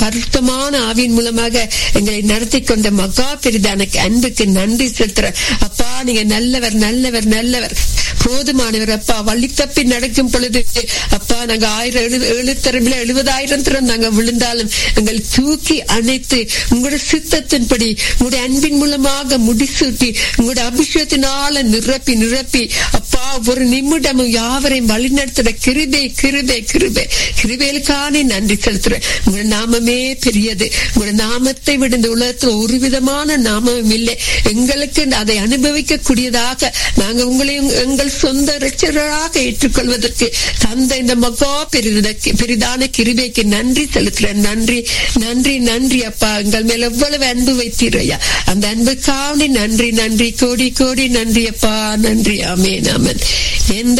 பருத்தமான ஆவியின் மூலமாக எங்களை நடத்தி கொண்ட மகா பெரிதான அன்புக்கு நன்றி செலுத்துற அப்பா நீங்க நல்லவர் நல்லவர் நல்லவர் போதுமானவர் அப்பா வழி தப்பி நடக்கும் பொழுது அப்பா நாங்க ஆயிரம் எழு ஏழு தரமில்ல எழுபதாயிரம் தரம் நாங்க விழுந்தாலும் எங்கள் தூக்கி அணைத்து உங்களோட சித்தத்தின்படி உங்களுடைய அன்பின் மூலமாக முடிசூட்டி உங்களுடைய அபிஷேகத்தினால நிரப்பி நிரப்பி அப்பா ஒரு நிமிடமும் யாவரையும் வழிநடத்துற கிருபை கிருபை கிருபை கிருபைகளுக்கான நன்றி செலுத்துறேன் உங்களோட நாமமே பெரியது உங்களோட நாமத்தை விட இந்த உலகத்துல ஒரு விதமான நாமமும் இல்லை எங்களுக்கு அதை அனுபவிக்க கூடியதாக நாங்க உங்களையும் எங்கள் சொந்த ரச்சராக ஏற்றுக்கொள்வதற்கு தந்த இந்த மகா பெரிதற்கு பெரிதான கிருபைக்கு நன்றி செலுத்துறேன் நன்றி நன்றி நன்றி அப்பா எங்கள் மேல எவ்வளவு அன்பு வைத்தீரையா அந்த அன்புக்காண்டி நன்றி நன்றி கோடி கோடி நன்றி அப்பா நன்றி ஆமேன் ஆமன் எந்த